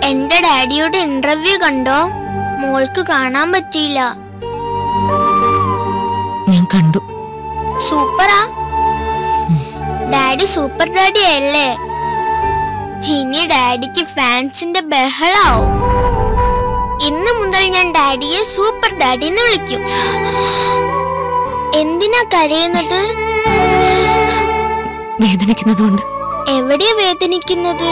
എന്റെ ഡാഡിയുടെ ഇന്റർവ്യൂ കണ്ടോ മോൾക്ക് കാണാൻ പറ്റിയില്ല ഞാൻ കണ്ടു സൂപ്പറാ ഡാഡി സൂപ്പർ ഡാഡി അല്ലേ ഇനി ഡാഡിക്ക് ഫാൻസിന്റെ ബഹളാവും ഇന്ന് മുതൽ ഞാൻ ഡാഡിയെ സൂപ്പർ ഡാഡി എന്ന് വിളിക്കും എന്തിനാ കരയുന്നത് വേദനിക്കുന്നതുകൊണ്ട് എവിടെയാ വേദനിക്കുന്നത്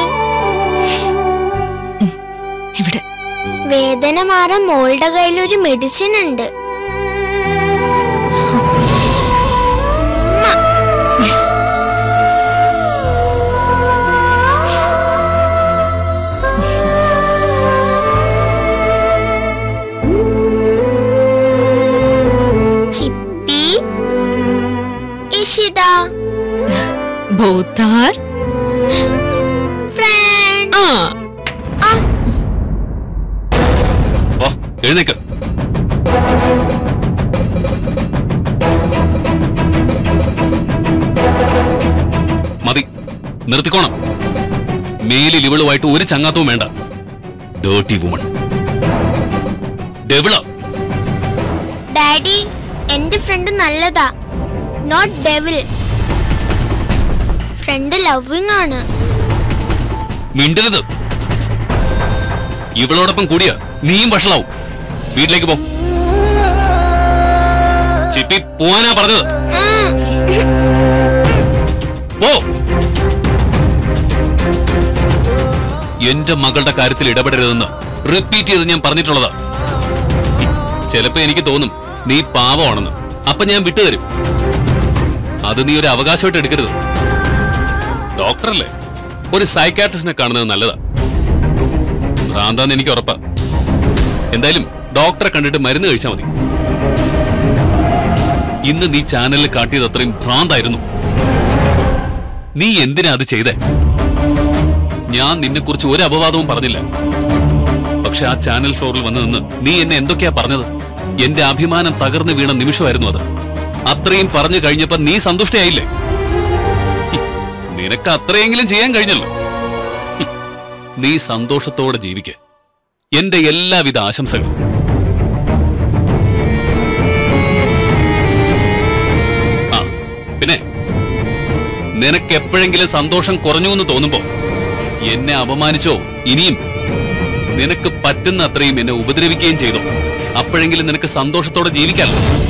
ഇവിടെ വേദന മാറാൻ മോളുടെ കയ്യിൽ ഒരു മെഡിസിൻ ഉണ്ട് ചിപ്പി ഇഷിത ബോത്താർ ഫ്രണ്ട് ആ ആ വാ എഴുന്നേക്ക് മതി നിർത്തിക്കോണം മേലിൽ ഇവളുമായിട്ട് ഒരു ചങ്ങാത്തവും വേണ്ട ഡേർട്ടി വുമൺ ഡെവിള ഡാഡി എന്റെ ഫ്രണ്ട് നല്ലതാ നോട്ട് ഡെവിൽ ഫ്രണ്ട് ലവിങ് ആണ് മിണ്ടരുത് ഇവളോടൊപ്പം കൂടിയ നീയും വഷളാവും വീട്ടിലേക്ക് പോ ചിപ്പി പോവാനാ പറഞ്ഞത് പോ എന്റെ മകളുടെ കാര്യത്തിൽ ഇടപെടരുതെന്ന് റിപ്പീറ്റ് ചെയ്ത് ഞാൻ പറഞ്ഞിട്ടുള്ളതാ ചിലപ്പോ എനിക്ക് തോന്നും നീ പാവമാണെന്ന് അപ്പൊ ഞാൻ വിട്ടുതരും അത് നീ ഒരു അവകാശമായിട്ട് എടുക്കരുത് ഡോക്ടറല്ലേ ഒരു സൈക്കാട്രിസ്റ്റിനെ കാണുന്നത് നല്ലതാ ഭ്രാന്താന്ന് എനിക്ക് ഉറപ്പാ എന്തായാലും ഡോക്ടറെ കണ്ടിട്ട് മരുന്ന് കഴിച്ചാൽ മതി ഇന്ന് നീ ചാനലിൽ കാട്ടിയത് അത്രയും ഭ്രാന്തായിരുന്നു നീ എന്തിനാ അത് ചെയ്തേ ഞാൻ നിന്നെ കുറിച്ച് ഒരു അപവാദവും പറഞ്ഞില്ല പക്ഷെ ആ ചാനൽ ഫ്ലോറിൽ വന്നു നിന്ന് നീ എന്നെ എന്തൊക്കെയാ പറഞ്ഞത് എന്റെ അഭിമാനം തകർന്നു വീണ നിമിഷമായിരുന്നു അത് അത്രയും പറഞ്ഞു കഴിഞ്ഞപ്പോ നീ സന്തുഷ്ടയായില്ലേ ഹും, നിനക്ക് അത്രയെങ്കിലും ചെയ്യാൻ കഴിഞ്ഞല്ലോ ഹും, നീ സന്തോഷത്തോടെ ജീവിക്ക എന്റെ എല്ലാവിധ ആശംസകളും ആ പിന്നെ നിനക്ക് എപ്പോഴെങ്കിലും സന്തോഷം കുറഞ്ഞു എന്ന് തോന്നുമ്പോ എന്നെ അപമാനിച്ചോ ഇനിയും നിനക്ക് പറ്റുന്ന അത്രയും എന്നെ ഉപദ്രവിക്കുകയും ചെയ്തോ അപ്പോഴെങ്കിലും നിനക്ക് സന്തോഷത്തോടെ ജീവിക്കാമല്ലോ